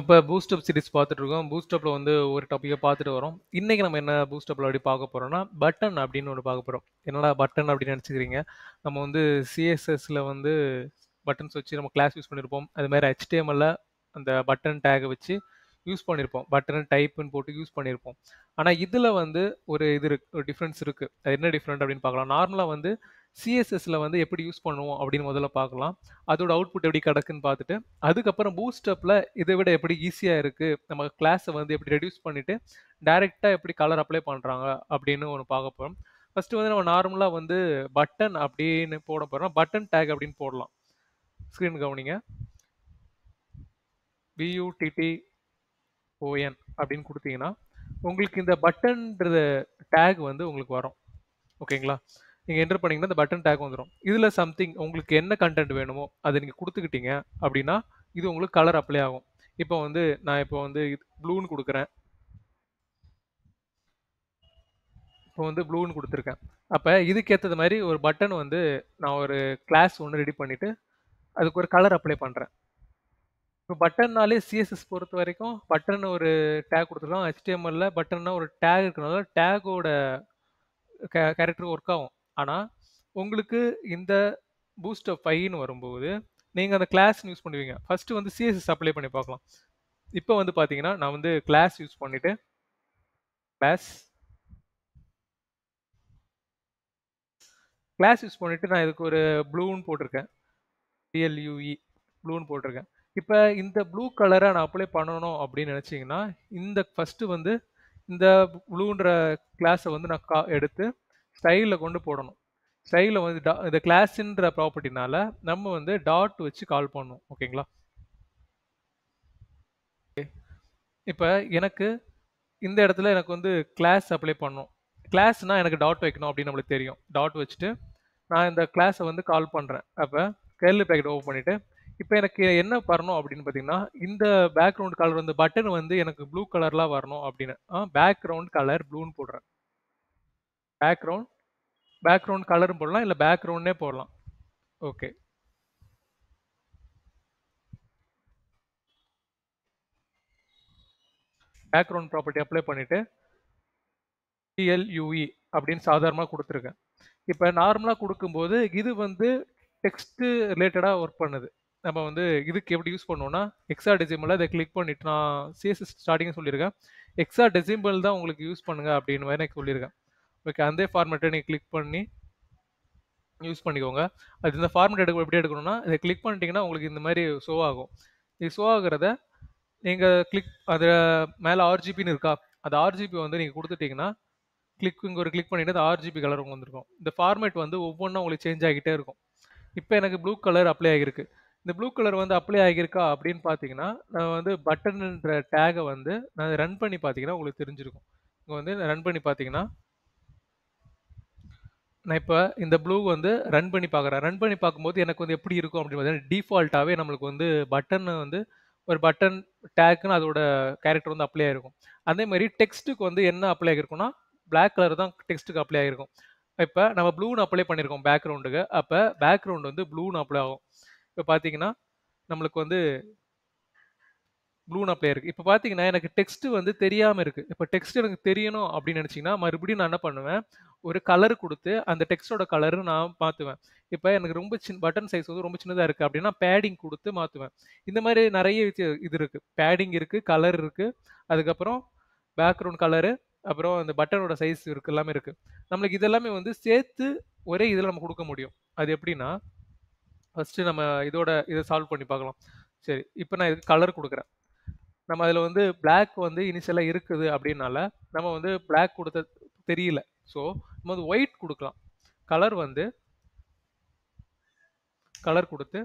இப்போ boost up series பார்த்துட்டு இருக்கோம் பூஸ்ட் அப்ல வந்து ஒரு டாப்பிக்கை பார்த்துட்டு வரோம் இன்னைக்கு நம்ம என்ன பூஸ்ட் அப்ல அப்படி பார்க்க போறோம்னா பட்டன் அப்படின்னு ஒன்று பார்க்க போறோம் என்னடா பட்டன் அப்படின்னு நினச்சிக்கிறீங்க நம்ம வந்து சிஎஸ்எஸ்ல வந்து பட்டன்ஸ் வச்சு நம்ம கிளாஸ் யூஸ் பண்ணியிருப்போம் அது மாதிரி ஹெச்டிஎம்எல்ல அந்த பட்டன் டேகை வச்சு யூஸ் பண்ணியிருப்போம் பட்டன் டைப்புன்னு போட்டு யூஸ் பண்ணியிருப்போம் ஆனால் இதில் வந்து ஒரு இது இருக்கு ஒரு டிஃப்ரென்ஸ் இருக்குது அது என்ன டிஃப்ரெண்ட் அப்படின்னு பார்க்கலாம் நார்மலாக வந்து சிஎஸ்எஸ்ல வந்து எப்படி யூஸ் பண்ணுவோம் அப்படின்னு முதல்ல பார்க்கலாம் அதோட அவுட்புட் எப்படி கிடக்குன்னு பார்த்துட்டு அதுக்கப்புறம் பூஸ்ட் அப்பில் இதை விட எப்படி ஈஸியாக இருக்குது நம்ம கிளாஸை வந்து எப்படி ரெடியூஸ் பண்ணிவிட்டு டைரெக்டாக எப்படி கலர் அப்ளை பண்ணுறாங்க அப்படின்னு ஒன்று பார்க்க போகிறோம் ஃபஸ்ட்டு வந்து நம்ம நார்மலாக வந்து பட்டன் அப்படின்னு போட போகிறோம் பட்டன் டேக் அப்படின்னு போடலாம் ஸ்க்ரீன் கவனிங்க பியூடிடி ஓஎன் அப்படின்னு கொடுத்தீங்கன்னா உங்களுக்கு இந்த பட்டன்றது டேக் வந்து உங்களுக்கு வரும் ஓகேங்களா நீங்கள் என்டர் பண்ணீங்கன்னா இந்த பட்டன் டேக் வந்துடும் இதில் சம்திங் உங்களுக்கு என்ன கண்டென்ட் வேணுமோ அதை நீங்கள் கொடுத்துக்கிட்டீங்க அப்படின்னா இது உங்களுக்கு கலர் அப்ளை ஆகும் இப்போ வந்து நான் இப்போ வந்து ப்ளூன்னு கொடுக்குறேன் இப்போ வந்து ப்ளூன்னு கொடுத்துருக்கேன் அப்போ இதுக்கேற்றது மாதிரி ஒரு பட்டன் வந்து நான் ஒரு கிளாஸ் ஒன்று ரெடி பண்ணிவிட்டு அதுக்கு ஒரு கலர் அப்ளை பண்ணுறேன் இப்போ பட்டன்னாலே சிஎஸ்எஸ் பொறுத்த வரைக்கும் பட்டன் ஒரு டேக் கொடுத்துருக்கோம் ஹெச்டிஎம்எல்ல பட்டன்னா ஒரு டேக் இருக்கிறனால டேகோட கேரக்டர் ஒர்க் ஆகும் ஆனால் உங்களுக்கு இந்த பூஸ்ட் ஃபைன்னு வரும்போது நீங்கள் அந்த கிளாஸ் யூஸ் பண்ணுவீங்க ஃபர்ஸ்ட் வந்து சிஎஸ்எஸ் அப்ளை பண்ணி பார்க்கலாம் இப்போ வந்து பார்த்தீங்கன்னா நான் வந்து கிளாஸ் யூஸ் பண்ணிட்டு கிளாஸ் கிளாஸ் யூஸ் பண்ணிட்டு நான் இதுக்கு ஒரு ப்ளூன்னு போட்டிருக்கேன் டிஎல்யூஇ ப்ளூன்னு போட்டிருக்கேன் இப்போ இந்த ப்ளூ கலரை நான் அப்ளை பண்ணணும் அப்படின்னு நினச்சிங்கன்னா இந்த ஃபஸ்ட்டு வந்து இந்த ப்ளூன்ற கிளாஸை வந்து நான் கா எடுத்து ஸ்டைலில் கொண்டு போடணும் ஸ்டைலில் வந்து டா இந்த கிளாஸுன்ற ப்ராப்பர்ட்டினால நம்ம வந்து டாட் வச்சு கால் பண்ணணும் ஓகேங்களா இப்போ எனக்கு இந்த இடத்துல எனக்கு வந்து கிளாஸ் அப்ளை பண்ணணும் கிளாஸ்னால் எனக்கு டாட் வைக்கணும் அப்படின்னு நம்மளுக்கு தெரியும் டாட் வச்சுட்டு நான் இந்த கிளாஸை வந்து கால் பண்ணுறேன் அப்போ கேர்லி பேக்கெட் ஓப்பன் பண்ணிவிட்டு இப்போ எனக்கு என்ன வரணும் அப்படின்னு பார்த்தீங்கன்னா இந்த பேக்ரவுண்ட் கலர் வந்து பட்டன் வந்து எனக்கு ப்ளூ கலர்லாம் வரணும் அப்படின்னு பேக்ரவுண்ட் கலர் ப்ளூன்னு போடுறேன் பேக்ரவுண்ட் பேக்ரவுண்ட் கலரும் போடலாம் இல்லை பேக்ரவுண்டே போடலாம் ஓகே பேக்ரவுண்ட் ப்ராப்பர்ட்டி அப்ளை பண்ணிவிட்டு டிஎல்யூஇ அப்படின்னு சாதாரணமாக கொடுத்துருக்கேன் இப்போ நார்மலாக கொடுக்கும்போது இது வந்து டெக்ஸ்ட்டு ரிலேட்டடாக ஒர்க் பண்ணுது நம்ம வந்து இதுக்கு எப்படி யூஸ் பண்ணுவோம்னா எக்ஸா டெசிம்பிள் அதை கிளிக் பண்ணிட்டு நான் சிஎஸ்எஸ் ஸ்டார்டிங் சொல்லியிருக்கேன் எக்ஸா டெசிம்பிள் தான் உங்களுக்கு யூஸ் பண்ணுங்க அப்படின்னு மாதிரி எனக்கு சொல்லியிருக்கேன் ஓகே அந்த ஃபார்மேட்டை நீங்கள் கிளிக் பண்ணி யூஸ் பண்ணிக்கோங்க அது இந்த ஃபார்மேட் எடுக்க எப்படி எடுக்கணும்னா இதை கிளிக் பண்ணிட்டீங்கன்னா உங்களுக்கு இந்த மாதிரி ஷோ ஆகும் இது ஷோ ஆகுறத நீங்கள் கிளிக் அது மேலே ஆர்ஜிபின்னு இருக்கா அந்த ஆர்ஜிபி வந்து நீங்கள் கொடுத்துட்டீங்கன்னா கிளிக் இங்கே ஒரு கிளிக் பண்ணிட்டு அந்த ஆர்ஜிபி கலர் உங்களுக்கு வந்துருக்கும் இந்த ஃபார்மேட் வந்து ஒவ்வொன்றும் உங்களுக்கு சேஞ்ச் ஆகிட்டே இருக்கும் இப்போ எனக்கு ப்ளூ கலர் அப்ளை ஆகிருக்கு இந்த ப்ளூ கலர் வந்து அப்ளை ஆகியிருக்கா அப்படின்னு பார்த்தீங்கன்னா நான் வந்து பட்டன்ன்ற டேகை வந்து நான் ரன் பண்ணி பார்த்தீங்கன்னா உங்களுக்கு தெரிஞ்சிருக்கும் இங்கே வந்து ரன் பண்ணி பார்த்தீங்கன்னா நான் இப்போ இந்த ப்ளூ வந்து ரன் பண்ணி பார்க்குறேன் ரன் பண்ணி பார்க்கும்போது எனக்கு வந்து எப்படி இருக்கும் அப்படின்னு பார்த்தீங்கன்னா டிஃபால்ட்டாகவே நம்மளுக்கு வந்து பட்டன் வந்து ஒரு பட்டன் டேக்குன்னு அதோட கேரக்டர் வந்து அப்ளை ஆகிருக்கும் அதே மாதிரி டெக்ஸ்ட்டுக்கு வந்து என்ன அப்ளை ஆகிருக்கும்னா பிளாக் கலர் தான் டெக்ஸ்ட்டுக்கு அப்ளை ஆகிருக்கும் இப்போ நம்ம ப்ளூன்னு அப்ளை பண்ணியிருக்கோம் பேக்ரவுண்டுக்கு அப்போ பேக்ரவுண்ட் வந்து ப்ளூன்னு அப்ளை ஆகும் இப்போ பார்த்தீங்கன்னா நம்மளுக்கு வந்து ப்ளூன் அப்ளை இருக்குது இப்போ பார்த்தீங்கன்னா எனக்கு டெக்ஸ்ட் வந்து தெரியாமல் இருக்குது இப்போ டெக்ஸ்ட் எனக்கு தெரியணும் அப்படின்னு நினச்சிங்கன்னா மறுபடியும் நான் என்ன பண்ணுவேன் ஒரு கலர் கொடுத்து அந்த டெக்ஸ்டோட கலரு நான் மாற்றுவேன் இப்போ எனக்கு ரொம்ப சின்ன பட்டன் சைஸ் வந்து ரொம்ப சின்னதாக இருக்குது அப்படின்னா பேடிங் கொடுத்து மாற்றுவேன் இந்த மாதிரி நிறைய இது இருக்குது பேடிங் இருக்குது கலர் இருக்குது அதுக்கப்புறம் பேக்ரவுண்ட் கலரு அப்புறம் அந்த பட்டனோட சைஸ் இருக்குது எல்லாமே இருக்குது நம்மளுக்கு இதெல்லாமே வந்து சேர்த்து ஒரே இதில் நம்ம கொடுக்க முடியும் அது எப்படின்னா ஃபஸ்ட்டு நம்ம இதோட இதை சால்வ் பண்ணி பார்க்கலாம் சரி இப்போ நான் இதுக்கு கலர் கொடுக்குறேன் நம்ம அதில் வந்து பிளாக் வந்து இனிஷியலாக இருக்குது அப்படின்னால நம்ம வந்து பிளாக் கொடுத்த தெரியல ஸோ நம்ம வந்து ஒயிட் கொடுக்கலாம் கலர் வந்து கலர் கொடுத்து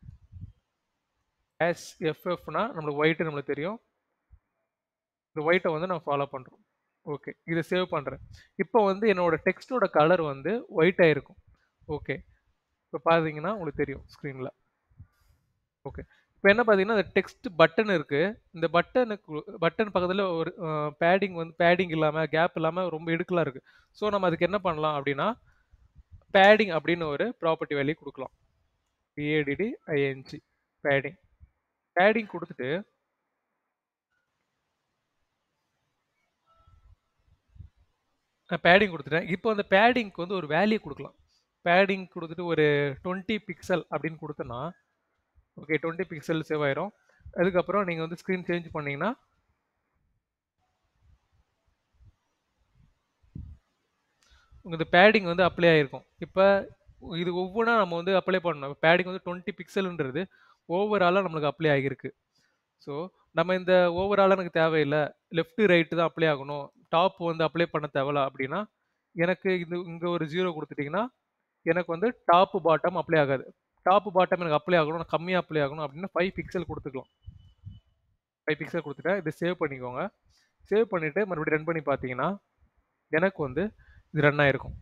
எஸ் எஃப்எஃப்னா நம்மளுக்கு ஒயிட்டு நம்மளுக்கு தெரியும் இந்த ஒயிட்டை வந்து நான் ஃபாலோ பண்ணுறோம் ஓகே இதை சேவ் பண்ணுறேன் இப்போ வந்து என்னோட டெக்ஸ்டோட கலர் வந்து ஒயிட் ஆகிருக்கும் ஓகே இப்போ பார்த்தீங்கன்னா உங்களுக்கு தெரியும் ஸ்க்ரீனில் ஓகே இப்போ என்ன பார்த்தீங்கன்னா இந்த டெக்ஸ்ட் பட்டன் இருக்குது இந்த பட்டனுக்கு பட்டன் பக்கத்தில் ஒரு பேடிங் வந்து பேடிங் இல்லாமல் கேப் இல்லாமல் ரொம்ப இடுக்கலாக இருக்குது ஸோ நம்ம அதுக்கு என்ன பண்ணலாம் அப்படின்னா பேடிங் அப்படின்னு ஒரு ப்ராப்பர்ட்டி வேல்யூ கொடுக்கலாம் பிஏடிடி ஐஎன்ஜி பேடிங் பேடிங் கொடுத்துட்டு நான் பேடிங் கொடுத்துட்டேன் இப்போ அந்த பேடிங்க்கு வந்து ஒரு வேல்யூ கொடுக்கலாம் பேடிங் கொடுத்துட்டு ஒரு டுவெண்ட்டி பிக்சல் அப்படின்னு கொடுத்தோன்னா ஓகே டுவெண்ட்டி பிக்சல் சேவ் ஆயிரும் அதுக்கப்புறம் நீங்கள் வந்து ஸ்க்ரீன் சேஞ்ச் பண்ணீங்கன்னா உங்கள் இந்த பேடிங் வந்து அப்ளை ஆகிருக்கும் இப்போ இது ஒவ்வொன்றா நம்ம வந்து அப்ளை பண்ணணும் பேடிங் வந்து டுவெண்ட்டி பிக்சல்ன்றது ஓவராலாக நம்மளுக்கு அப்ளை ஆகியிருக்கு ஸோ நம்ம இந்த ஓவராலாக எனக்கு தேவையில்லை லெஃப்ட் ரைட்டு தான் அப்ளை ஆகணும் டாப் வந்து அப்ளை பண்ண தேவையில்ல அப்படின்னா எனக்கு இது இங்கே ஒரு ஜீரோ கொடுத்துட்டிங்கன்னா எனக்கு வந்து டாப்பு பாட்டம் அப்ளை ஆகாது டாப்பு பாட்டம் எனக்கு அப்ளை ஆகணும் கம்மியாக அப்ளை ஆகணும் அப்படின்னா ஃபைவ் பிக்சல் கொடுத்துக்கலாம் ஃபைவ் பிக்சல் கொடுத்துட்டேன் இதை சேவ் பண்ணிக்கோங்க சேவ் பண்ணிவிட்டு மறுபடியும் ரன் பண்ணி பார்த்தீங்கன்னா எனக்கு வந்து இது ரன் ஆயிருக்கும்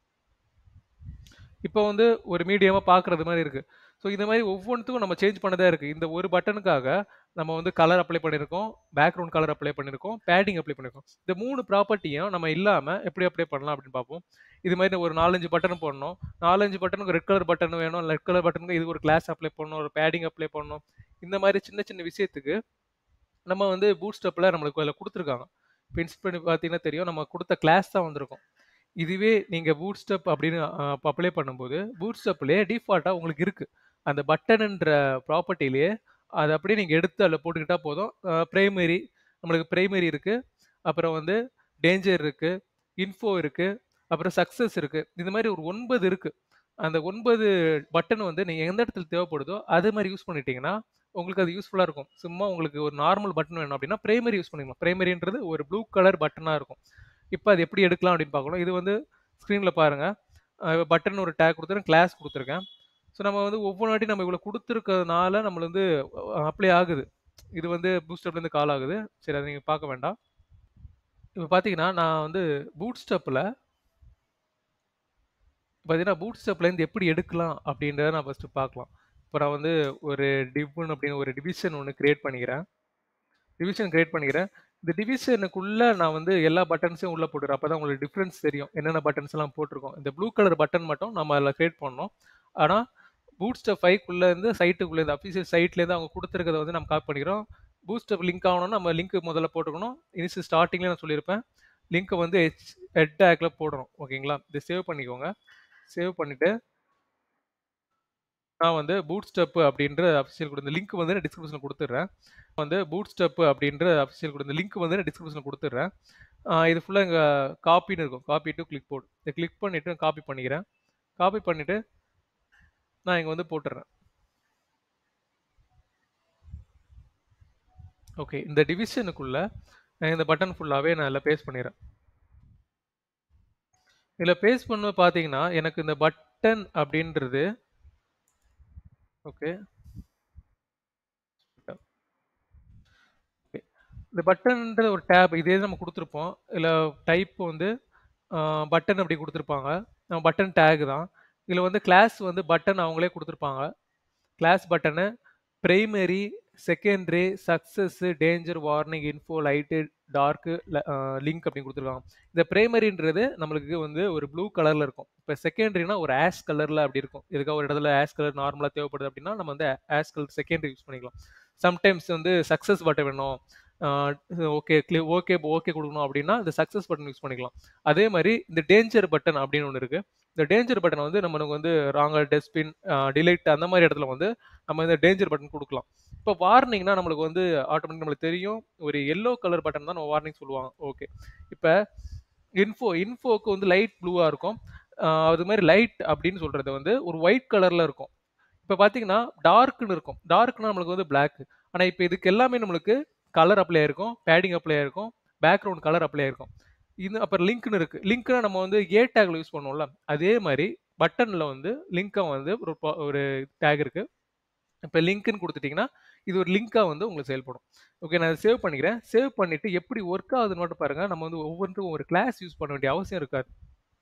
இப்போ வந்து ஒரு மீடியமாக பார்க்குறது மாதிரி இருக்குது ஸோ இந்த மாதிரி ஒவ்வொன்றுத்துக்கும் நம்ம சேஞ்ச் பண்ணதா இருக்குது இந்த ஒரு பட்டனுக்காக நம்ம வந்து கலர் அப்ளை பண்ணியிருக்கோம் பேக்ரவுண்ட் கலர் அப்ளை பண்ணியிருக்கோம் பேடிங் அப்ளை பண்ணியிருக்கோம் இந்த மூணு ப்ராப்பர்ட்டியும் நம்ம இல்லாமல் எப்படி அப்ளை பண்ணலாம் அப்படின்னு பார்ப்போம் இது மாதிரி ஒரு நாலஞ்சு பட்டன் போடணும் நாலஞ்சு பட்டனுக்கு ரெட் கலர் பட்டன் வேணும் ரெட் கலர் பட்டனுக்கு இது ஒரு கிளாஸ் அப்ளை பண்ணணும் ஒரு பேடிங் அப்ளை பண்ணணும் இந்த மாதிரி சின்ன சின்ன விஷயத்துக்கு நம்ம வந்து பூட் ஸ்டெப்பில் நம்மளுக்கு அதில் கொடுத்துருக்காங்க இப்போ இன்ஸ்ட் பண்ணி பார்த்தீங்கன்னா தெரியும் நம்ம கொடுத்த கிளாஸ் தான் வந்திருக்கும் இதுவே நீங்கள் பூட் ஸ்டெப் அப்படின்னு அப்ளை பண்ணும்போது பூட் ஸ்டெப்லேயே டிஃபால்ட்டாக உங்களுக்கு இருக்குது அந்த பட்டனுன்ற ப்ராப்பர்ட்டிலேயே அதை அப்படியே நீங்கள் எடுத்து அதில் போட்டுக்கிட்டா போதும் ப்ரைமரி நம்மளுக்கு ப்ரைமரி இருக்குது அப்புறம் வந்து டேஞ்சர் இருக்குது இன்ஃபோ இருக்குது அப்புறம் சக்ஸஸ் இருக்குது இந்த மாதிரி ஒரு ஒன்பது இருக்குது அந்த ஒன்பது பட்டன் வந்து நீங்கள் எந்த இடத்துல தேவைப்படுதோ அது மாதிரி யூஸ் பண்ணிட்டீங்கன்னா உங்களுக்கு அது யூஸ்ஃபுல்லாக இருக்கும் சும்மா உங்களுக்கு ஒரு நார்மல் பட்டன் வேணும் அப்படின்னா பிரைமரி யூஸ் பண்ணிக்கலாம் பிரைமரின்றது ஒரு ப்ளூ கலர் பட்டனாக இருக்கும் இப்போ அது எப்படி எடுக்கலாம் அப்படின்னு பார்க்கணும் இது வந்து ஸ்க்ரீனில் பாருங்கள் பட்டன் ஒரு டேக் கொடுத்துருக்கேன் கிளாஸ் கொடுத்துருக்கேன் ஸோ நம்ம வந்து ஒவ்வொரு வாட்டி நம்ம இவ்வளோ கொடுத்துருக்கிறதுனால நம்மள வந்து அப்ளை ஆகுது இது வந்து பூஸ்டப்லேருந்து கால் ஆகுது சரி அதை நீங்கள் பார்க்க வேண்டாம் இப்போ பார்த்தீங்கன்னா நான் வந்து பூட் ஸ்டெப்பில் பார்த்தீங்கன்னா பூட் ஸ்டெப்லேருந்து எப்படி எடுக்கலாம் அப்படின்றத நான் ஃபஸ்ட்டு பார்க்கலாம் இப்போ நான் வந்து ஒரு டிவ்னு அப்படின்னு ஒரு டிவிஷன் ஒன்று க்ரியேட் பண்ணிக்கிறேன் டிவிஷன் க்ரியேட் பண்ணிக்கிறேன் இந்த டிவிஷனுக்குள்ளே நான் வந்து எல்லா பட்டன்ஸையும் உள்ளே போட்டுறேன் அப்போ தான் உங்களுக்கு டிஃப்ரென்ஸ் தெரியும் என்னென்ன பட்டன்ஸ் எல்லாம் போட்டிருக்கோம் இந்த ப்ளூ கலர் பட்டன் மட்டும் நம்ம அதில் க்ரியேட் பண்ணோம் ஆனால் பூட் ஸ்டெப் ஃபைவ்க்குள்ளேருந்து சைட்டுக்குள்ளே இந்த அஃபீஷியல் சைட்லேருந்து அவங்க கொடுத்துருக்கத வந்து நம்ம காப்பி பண்ணிக்கிறோம் பூட் ஸ்டெப் லிங்க் ஆகணும்னா நம்ம லிங்க் முதல்ல போட்டுக்கணும் இனிஷியல் ஸ்டார்டிங்கில் நான் சொல்லியிருப்பேன் லிங்க்கை வந்து ஹெச் ஹெட் டேக்கில் போடணும் ஓகேங்களா இதை சேவ் பண்ணிக்கோங்க சேவ் பண்ணிவிட்டு நான் வந்து பூட் ஸ்டெப் அப்படின்ற அஃபிஷியல் கொடுத்த லிங்க் வந்து நான் டிஸ்கிரிப்ஷனில் கொடுத்துட்றேன் வந்து பூட் ஸ்டெப் அப்படின்ற அஃபிஷியல் கொடுத்த லிங்க் வந்து நான் டிஸ்கிரிப்ஷனில் கொடுத்துட்றேன் இது ஃபுல்லாக இங்கே காப்பின்னு இருக்கும் காப்பி டு கிளிக் போர்டு இதை கிளிக் பண்ணிவிட்டு காப்பி பண்ணிக்கிறேன் காப்பி பண்ணிவிட்டு நான் இங்கே வந்து போட்டுடுறேன் ஓகே இந்த டிவிஷனுக்குள்ளே இந்த பட்டன் ஃபுல்லாகவே நான் இதில் பேஸ்ட் பண்ணிடுறேன் இதில் பேஸ்ட் பண்ண பார்த்தீங்கன்னா எனக்கு இந்த பட்டன் அப்படின்றது ஓகே இந்த பட்டன்ன்ற ஒரு டேப் இதே நம்ம கொடுத்துருப்போம் இதில் டைப் வந்து பட்டன் அப்படி கொடுத்துருப்பாங்க நம்ம பட்டன் டேக் தான் இதில் வந்து கிளாஸ் வந்து பட்டன் அவங்களே கொடுத்துருப்பாங்க class button primary secondary success danger warning info light dark link அப்படின்னு கொடுத்துருக்காங்க இந்த ப்ரைமரின்றது நம்மளுக்கு வந்து ஒரு ப்ளூ கலரில் இருக்கும் இப்போ செகண்டரினா ஒரு ஆஷ் கலரில் அப்படி இருக்கும் எதுக்காக ஒரு இடத்துல ஆஷ் கலர் நார்மலாக தேவைப்படுது அப்படின்னா நம்ம வந்து ஆஷ் கலர் செகண்டரி யூஸ் பண்ணிக்கலாம் சம்டைம்ஸ் வந்து சக்ஸஸ் பட்டன் வேணும் ஓகே கிளி ஓகே ஓகே கொடுக்கணும் அப்படின்னா இந்த சக்ஸஸ் பட்டன் யூஸ் பண்ணிக்கலாம் அதே மாதிரி இந்த டேஞ்சர் பட்டன் அப்படின்னு ஒன்று இருக்குது இந்த டேஞ்சர் பட்டன் வந்து நம்மளுக்கு வந்து ராங்கர் டஸ்ட்பின் டிலைட் அந்த மாதிரி இடத்துல வந்து நம்ம இந்த டேஞ்சர் பட்டன் கொடுக்கலாம் இப்போ வார்னிங்னா நம்மளுக்கு வந்து ஆட்டோமேட்டிக் நம்மளுக்கு தெரியும் ஒரு எல்லோ கலர் பட்டன் தான் நம்ம வார்னிங் சொல்லுவாங்க ஓகே இப்போ இன்ஃபோ இன்ஃபோக்கு வந்து லைட் ப்ளூவாக இருக்கும் அது மாதிரி லைட் அப்படின்னு சொல்கிறது வந்து ஒரு ஒயிட் கலரில் இருக்கும் இப்போ பார்த்தீங்கன்னா டார்க்னு இருக்கும் டார்க்னா நம்மளுக்கு வந்து பிளாக் ஆனால் இப்போ இதுக்கு எல்லாமே நம்மளுக்கு கலர் அப்ளை ஆயிருக்கும் பேடிங் அப்ளை ஆயிருக்கும் பேக்ரவுண்ட் கலர் அப்ளை ஆயிருக்கும் இது அப்புறம் லிங்க்னு இருக்குது லிங்க்னா நம்ம வந்து ஏ டேக்ல யூஸ் பண்ணுவோம்ல அதே மாதிரி பட்டனில் வந்து லிங்க்கை வந்து ஒரு ஒரு டேக் இருக்குது இப்போ லிங்க்னு கொடுத்துட்டிங்கன்னா இது ஒரு லிங்காக வந்து உங்களுக்கு செயல்படும் ஓகே நான் சேவ் பண்ணிக்கிறேன் சேவ் பண்ணிவிட்டு எப்படி ஒர்க் ஆகுதுன்னு மட்டும் பாருங்கள் நம்ம வந்து ஒவ்வொன்றுக்கும் ஒரு கிளாஸ் யூஸ் பண்ண வேண்டிய அவசியம் இருக்காது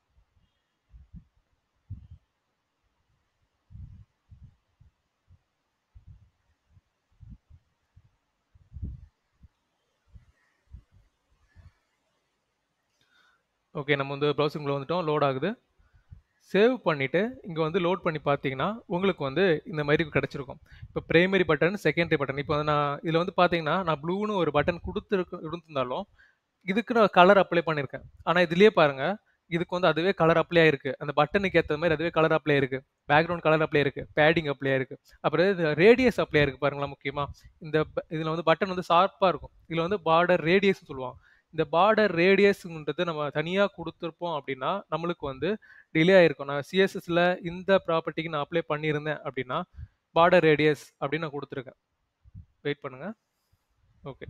ஓகே நம்ம வந்து ப்ரௌசிங்கில் வந்துட்டோம் லோட் ஆகுது சேவ் பண்ணிவிட்டு இங்கே வந்து லோட் பண்ணி பார்த்தீங்கன்னா உங்களுக்கு வந்து இந்த மாதிரி கிடச்சிருக்கும் இப்போ ப்ரைமரி பட்டன் செகண்டரி பட்டன் இப்போ வந்து நான் இதில் வந்து பார்த்தீங்கன்னா நான் ப்ளூன்னு ஒரு பட்டன் கொடுத்துருக்கு இருந்திருந்தாலும் இதுக்கு நான் கலர் அப்ளை பண்ணியிருக்கேன் ஆனா இதுலயே பாருங்க இதுக்கு வந்து அதுவே கலர் அப்ளை ஆயிருக்கு அந்த பட்டனுக்கு ஏற்ற மாதிரி அதுவே கலர் அப்ளை இருக்கு பேக்ரவுண்ட் கலர் அப்ளை இருக்கு பேடிங் அப்ளை இருக்கு அப்புறம் இது ரேடியஸ் அப்ளை இருக்கு பாருங்களா முக்கியமா இந்த ப- இதுல வந்து பட்டன் வந்து ஷார்ப்பா இருக்கும் இதுல வந்து பார்டர் ரேடியஸ் சொல்லுவாங்க இந்த பார்டர் ரேடியஸ்ன்றது நம்ம தனியா கொடுத்துருப்போம் அப்படின்னா நம்மளுக்கு வந்து டிலே ஆயிருக்கும் நான் சிஎஸ்எஸ்ல இந்த ப்ராப்பர்ட்டிக்கு நான் அப்ளை பண்ணியிருந்தேன் அப்படின்னா பார்டர் ரேடியஸ் அப்படின்னு நான் கொடுத்துருக்கேன் வெயிட் பண்ணுங்க okay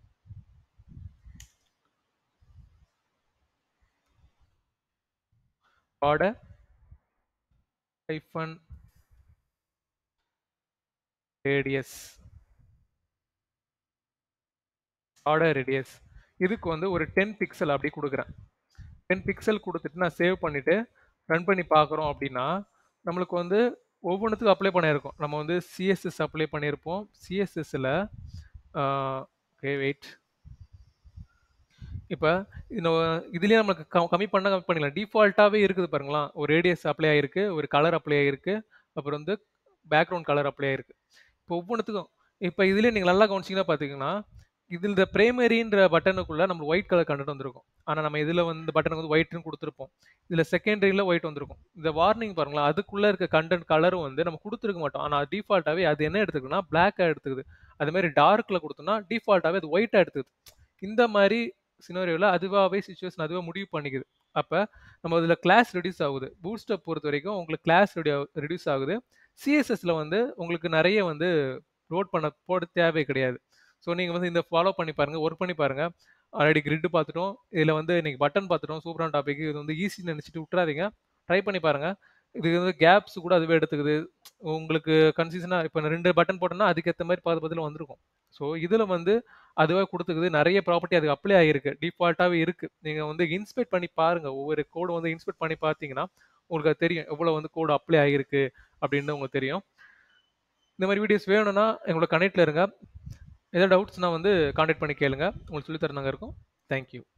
border hyphen radius border radius இதுக்கு வந்து ஒரு டென் பிக்சல் அப்படி கொடுக்குறேன் டென் பிக்சல் கொடுத்துட்டு நான் சேவ் பண்ணிட்டு ரன் பண்ணி பார்க்குறோம் அப்படின்னா நம்மளுக்கு வந்து ஒவ்வொன்றுத்துக்கும் அப்ளை பண்ணியிருக்கோம் நம்ம வந்து சிஎஸ்எஸ் அப்ளை பண்ணியிருப்போம் சிஎஸ்எஸ்ல ஓகே வெயிட் இப்போ இதுலேயே நம்மளுக்கு க- கம்மி பண்ண கம்மி பண்ணிக்கலாம் டிஃபால்ட்டாகவே இருக்குது பாருங்களா ஒரு ரேடியஸ் அப்ளை ஆயிருக்கு ஒரு கலர் அப்ளை ஆயிருக்கு அப்புறம் வந்து பேக்ரவுண்ட் கலர் அப்ளை ஆயிருக்கு இப்போ ஒவ்வொன்றுத்துக்கும் இப்போ இதுலேயே நீங்கள் நல்லா கவனிச்சிங்கன்னா பார்த்தீங்கன்னா இதில் இந்த பிரைமரின்ற பட்டனுக்குள்ள நம்ம ஒயிட் கலர் கண்டென்ட் வந்திருக்கும் ஆனால் நம்ம இதில் வந்து பட்டனுக்கு வந்து ஒயிட்னு கொடுத்துருப்போம் இதில் செகண்டரியில் ஒயிட் வந்திருக்கும் இந்த வார்னிங் பாருங்களா அதுக்குள்ளே இருக்க கண்டென்ட் கலரும் வந்து நம்ம கொடுத்துருக்க மாட்டோம் ஆனால் டிஃபால்ட்டாகவே அது என்ன எடுத்துக்குன்னா பிளாக்காக எடுத்துக்குது அது மாதிரி டார்க்கில் கொடுத்தோம்னா டிஃபால்ட்டாகவே அது ஒயிட்டாக எடுத்துக்குது இந்த மாதிரி சினோரியோவில் அதுவாகவே சுச்சுவேஷன் அதுவாக முடிவு பண்ணிக்குது அப்போ நம்ம இதில் கிளாஸ் ரெடியூஸ் ஆகுது பூஸ்டப் பொறுத்த வரைக்கும் உங்களுக்கு கிளாஸ் ரெடியூஸ் ஆகுது சிஎஸ்எஸ்ல வந்து உங்களுக்கு நிறைய வந்து லோட் பண்ண போட தேவை கிடையாது ஸோ நீங்கள் வந்து இந்த ஃபாலோ பண்ணி பாருங்க ஒர்க் பண்ணி பாருங்க ஆல்ரெடி கிரிட் பார்த்துட்டோம் இதில் வந்து இன்னைக்கு பட்டன் பார்த்துட்டோம் சூப்பரான டாபிக் இது வந்து ஈஸி நினச்சிட்டு விட்டுறாதீங்க ட்ரை பண்ணி பாருங்க இது வந்து கேப்ஸ் கூட அதுவே எடுத்துக்குது உங்களுக்கு கன்ஃபியூஷனாக இப்போ ரெண்டு பட்டன் போட்டோம்னா அதுக்கேற்ற மாதிரி பார்த்து பதில் வந்திருக்கும் ஸோ இதில் வந்து அதுவாக கொடுத்துக்குது நிறைய ப்ராப்பர்ட்டி அதுக்கு அப்ளை ஆகிருக்கு டிஃபால்ட்டாகவே இருக்குது நீங்கள் வந்து இன்ஸ்பெக்ட் பண்ணி பாருங்கள் ஒவ்வொரு கோடு வந்து இன்ஸ்பெக்ட் பண்ணி பார்த்தீங்கன்னா உங்களுக்கு அது தெரியும் எவ்வளோ வந்து கோடு அப்ளை ஆகிருக்கு அப்படின்னு உங்களுக்கு தெரியும் இந்த மாதிரி வீடியோஸ் வேணும்னா எங்களோட கனெக்டில் இருங்க ஏதாவது டவுட்ஸ்னால் வந்து காண்டாக்ட் பண்ணி கேளுங்க உங்களுக்கு சொல்லித்தர நாங்கள் இருக்கோம் தேங்க்யூ